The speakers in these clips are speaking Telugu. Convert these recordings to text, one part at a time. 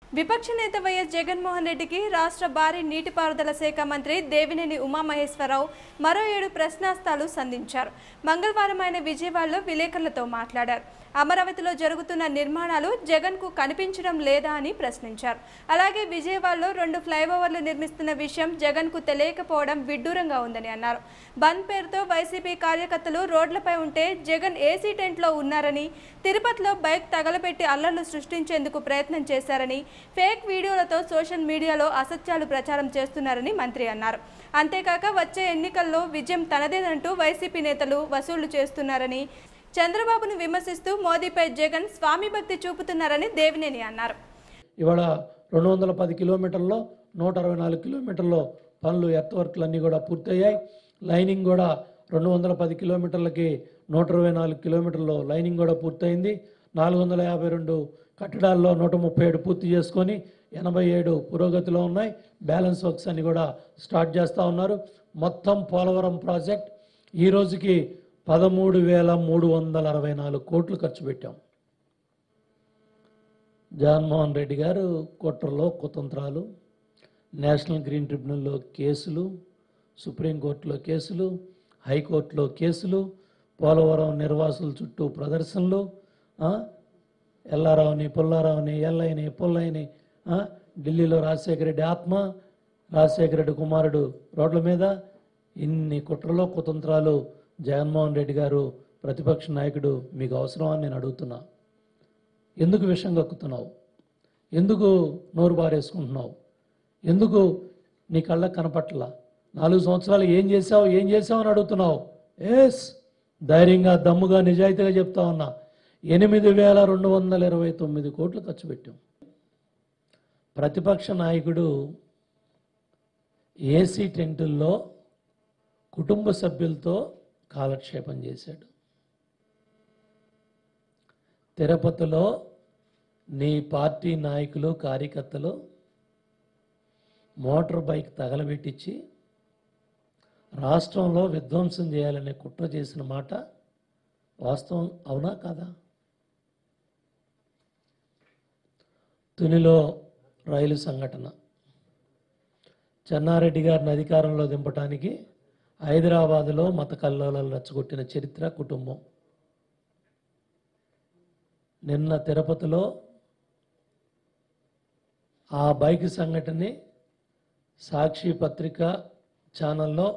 విపక్ష నేత వైఎస్ జగన్మోహన్ రెడ్డికి రాష్ట్ర భారీ నీటిపారుదల శాఖ మంత్రి దేవినేని ఉమామహేశ్వరరావు మరో ఏడు ప్రశ్నాస్తాలు సంధించారు మంగళవారం ఆయన విజయవాడలో విలేకరులతో మాట్లాడారు అమరావతిలో జరుగుతున్న నిర్మాణాలు జగన్కు కనిపించడం లేదా అని ప్రశ్నించారు అలాగే విజయవాడలో రెండు ఫ్లైఓవర్లు నిర్మిస్తున్న విషయం జగన్కు తెలియకపోవడం విడ్డూరంగా ఉందని అన్నారు బంద్ పేరుతో వైసీపీ కార్యకర్తలు రోడ్లపై ఉంటే జగన్ ఏసీ టెంట్లో ఉన్నారని తిరుపతిలో బైక్ తగలబెట్టి అల్లర్లు సృష్టించేందుకు ప్రయత్నం చేశారని ఫేక్ వీడియోలతో సోషల్ మీడియాలో అసత్యాలు ప్రచారం చేస్తున్నారని మంత్రి అన్నారు అంతేకాక వచ్చే ఎన్నికల్లో విజయం తనదేనంటూ వైసీపీ నేతలు వసూళ్లు చేస్తున్నారని చంద్రబాబును విమర్శిస్తూ మోదీపై జగన్ స్వామి భక్తి చూపుతున్నారని దేవినేని అన్నారు ఇవాళ రెండు వందల పది కిలోమీటర్లో నూట అరవై నాలుగు కిలోమీటర్లో పనులు ఎర్త్ వర్క్లు అన్నీ కూడా పూర్తయ్యాయి లైనింగ్ కూడా రెండు వందల పది కిలోమీటర్లకి నూట ఇరవై నాలుగు కిలోమీటర్లో లైనింగ్ కూడా పూర్తయింది నాలుగు వందల యాభై రెండు కట్టడాల్లో నూట ముప్పై ఏడు పూర్తి చేసుకొని ఎనభై ఏడు పురోగతిలో ఉన్నాయి బ్యాలెన్స్ వర్క్స్ అన్ని కూడా స్టార్ట్ చేస్తూ ఉన్నారు మొత్తం పోలవరం ప్రాజెక్ట్ ఈ రోజుకి పదమూడు వేల మూడు వందల అరవై నాలుగు కోట్లు ఖర్చు పెట్టాం జగన్మోహన్ రెడ్డి గారు కుట్రలో కుతంత్రాలు నేషనల్ గ్రీన్ ట్రిబ్యునల్లో కేసులు సుప్రీంకోర్టులో కేసులు హైకోర్టులో కేసులు పోలవరం నిర్వాసుల చుట్టూ ప్రదర్శనలు ఆ, ఎల్లారావుని పుల్లారావుని ఎల్లయ్యని పుల్లయ్యని ఆ, ఢిల్లీలో రాజశేఖర రెడ్డి ఆత్మ రాజశేఖర రెడ్డి కుమారుడు రోడ్ల మీద ఇన్ని కుట్రలో కుతంత్రాలు జగన్మోహన్ రెడ్డి గారు ప్రతిపక్ష నాయకుడు మీకు అవసరం అని నేను అడుగుతున్నా ఎందుకు విషం కక్కుతున్నావు ఎందుకు నోరు బారేసుకుంటున్నావు ఎందుకు నీ కళ్ళకు కనపట్ల నాలుగు సంవత్సరాలు ఏం చేసావు ఏం చేసావు అని అడుగుతున్నావు ఎస్ ధైర్యంగా దమ్ముగా నిజాయితీగా చెప్తా ఉన్నా ఎనిమిది వేల రెండు వందల ఇరవై తొమ్మిది కోట్లు ఖర్చు పెట్టాం ప్రతిపక్ష నాయకుడు ఏసీ టెంటుల్లో కుటుంబ సభ్యులతో కాలక్షేపం చేశాడు తిరుపతిలో నీ పార్టీ నాయకులు కార్యకర్తలు మోటార్ బైక్ తగలబెట్టించి రాష్ట్రంలో విధ్వంసం చేయాలనే కుట్ర చేసిన మాట వాస్తవం అవునా కాదా తునిలో రైలు సంఘటన చెన్నారెడ్డి గారిని అధికారంలో దింపటానికి హైదరాబాదులో మత కల్లోలాలు రెచ్చగొట్టిన చరిత్ర కుటుంబం నిన్న తిరుపతిలో ఆ బైక్ సంఘటనని సాక్షి పత్రిక ఛానల్లో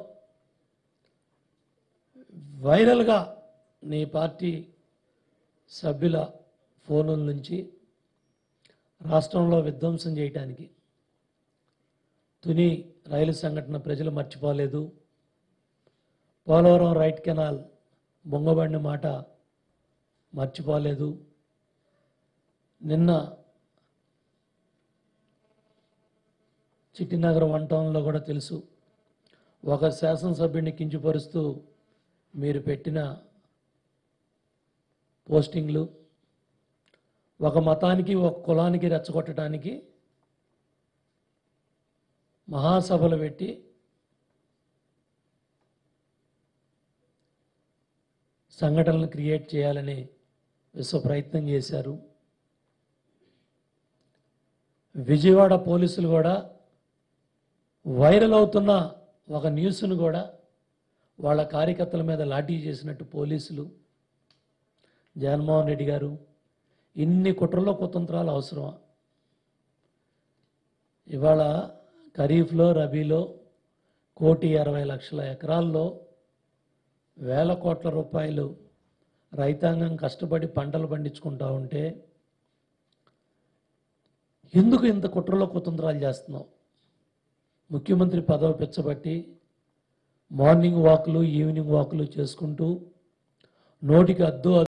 వైరల్గా నీ పార్టీ సభ్యుల ఫోనుల నుంచి రాష్ట్రంలో విధ్వంసం చేయటానికి తుని రైలు సంఘటన ప్రజలు మర్చిపోలేదు పోలవరం రైట్ కెనాల్ బొంగబండి మాట మర్చిపోలేదు నిన్న చిట్టినగర్ వన్ టౌన్లో కూడా తెలుసు ఒక శాసనసభ్యుడిని కించపరుస్తూ మీరు పెట్టిన పోస్టింగ్లు ఒక మతానికి ఒక కులానికి రెచ్చగొట్టడానికి మహాసభలు పెట్టి సంఘటనలు క్రియేట్ చేయాలని విశ్వ ప్రయత్నం చేశారు విజయవాడ పోలీసులు కూడా వైరల్ అవుతున్న ఒక న్యూస్ను కూడా వాళ్ళ కార్యకర్తల మీద లాఠీ చేసినట్టు పోలీసులు జగన్మోహన్ రెడ్డి గారు ఇన్ని కుట్రలో కుతంత్రాలు అవసరమా ఇవాళ ఖరీఫ్లో రబీలో కోటి అరవై లక్షల ఎకరాల్లో వేల కోట్ల రూపాయలు రైతాంగం కష్టపడి పంటలు పండించుకుంటా ఉంటే ఎందుకు ఇంత కుట్రలో కుతంత్రాలు చేస్తున్నావు ముఖ్యమంత్రి పదవి పెచ్చబట్టి మార్నింగ్ వాకులు ఈవినింగ్ వాకులు చేసుకుంటూ నోటికి అద్దు